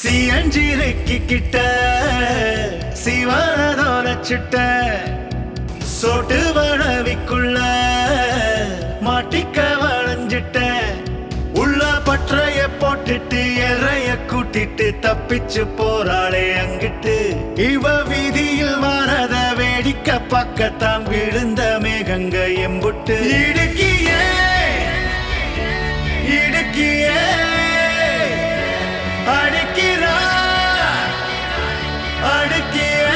சியஞ்சிரைக்கு கிட்ட சிவனதோட சிட்ட சொட்டு வளவிக்குள்ள மாட்டிக்க வளைஞ்சிட்ட உள்ள பற்றைய போட்டுட்டு எறைய கூட்டிட்டு தப்பிச்சு போறாளே அங்கிட்டு இவ வீதியில் வாரத வேடிக்கை பக்கத்தான் விழுந்த மேகங்க எம்புட்டு இடுக்கியே இடுக்கியே அடிக்கிறா அடுக்கியே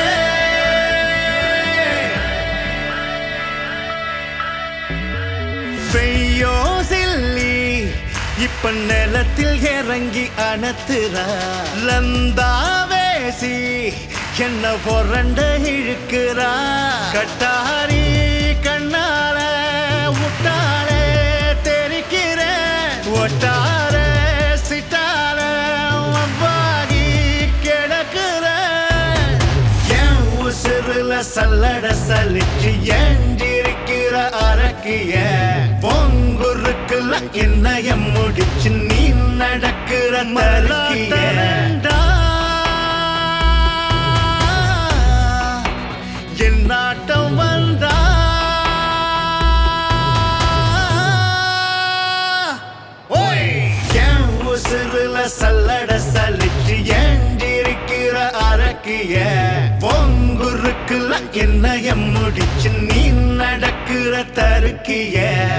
பெய்யோ சில்லி இப்ப நிலத்தில் இறங்கி அணத்துறா லந்தாவேசி என்ன பொறண்ட இழுக்கிறா கட்டாரி கண்ணால முட்டாளே தெரிக்கிற ஒட்டார சிட்டால வவ்வாகி கிடக்குற என் உசுருல சல்லட சலிச்சு ஏண்டிருக்கிற அரக்கிய பொங்குருக்குல என்னைய முடிச்சு நீ நடக்கிற மலக்கிய என் நாட்டம் வந்தா ஓய் என் உசுருல சல்லட சலிச்சு ஏண்டிருக்கிற அரக்கிய பொங்குருக்குல என்னைய முடிச்சு நீ நடக்கிற தருக்கிய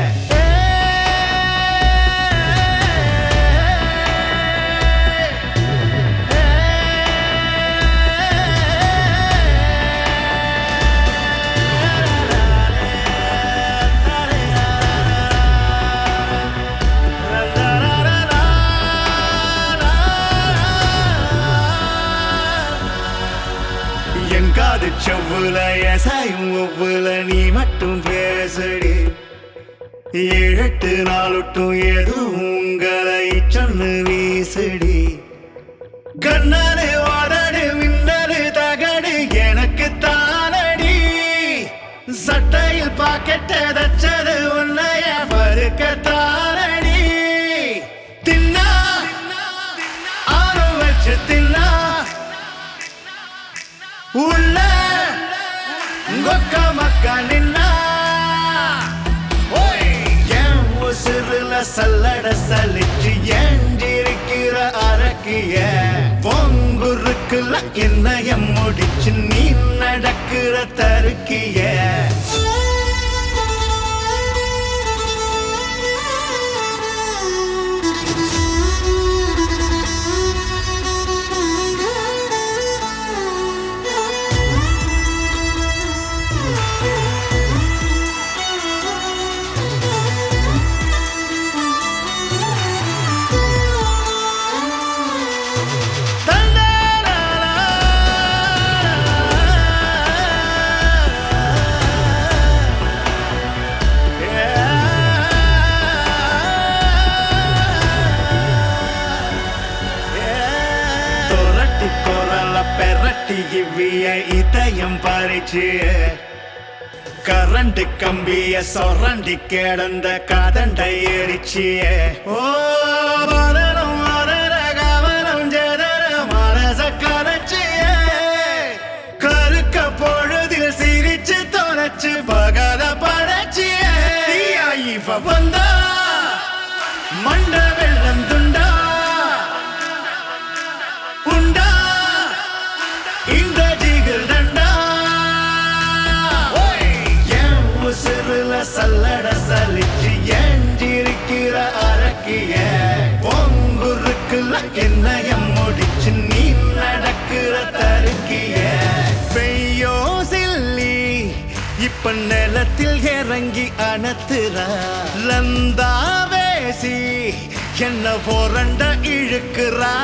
எங்காது செவ்வுல எசாயும் ஒவ்வொல நீ மட்டும் பேசடி ஏழெட்டு நாளுட்டும் எதுவும் உங்களை சொன்னு வீசடி கண்ணாடு வாடாடு மின்னலு தகடு எனக்கு தானடி சட்டையில் பாக்கெட்ட தச்சது உன்னைய பருக்க தானடி தின்னா ஆணும் வச்சு தின்னா உள்ள கொக்க மக்கா நின்னா ஓய் என் உசுருல சல்லட சலிச்சு ஏண்டிருக்கிற அரக்கிய பொங்குருக்குல என்னைய முடிச்சு நீ நடக்கிற தருக்கிய தொரட்டி குரல பெரட்டி இவ்விய இதயம் பறிச்சு கரண்ட் கம்பிய சொரண்டி கிடந்த கதண்டை எரிச்சிய ஓ மரணம் மரண கவனம் ஜெதர மனச கரைச்சிய கருக்க பொழுதில் சிரிச்சு தொலைச்சு பகல படைச்சிய தீயா இவ வந்தா மண்ட வெள்ளம் துண்டா உண்டா இந்த ஜிகில் தண்டா ஓய், என் உசுருல சல்லட சலிச்சு ஏண்டிருக்கிற அரக்கிய பொங்குருக்குல என்னைய முடிச்சு நீ நடக்கிற தருக்கிய பெய்யோ சில்லி இப்ப நிலத்தில் இறங்கி அணத்துறா லந்தாவேசி என்ன போரண்ட இழுக்கிறா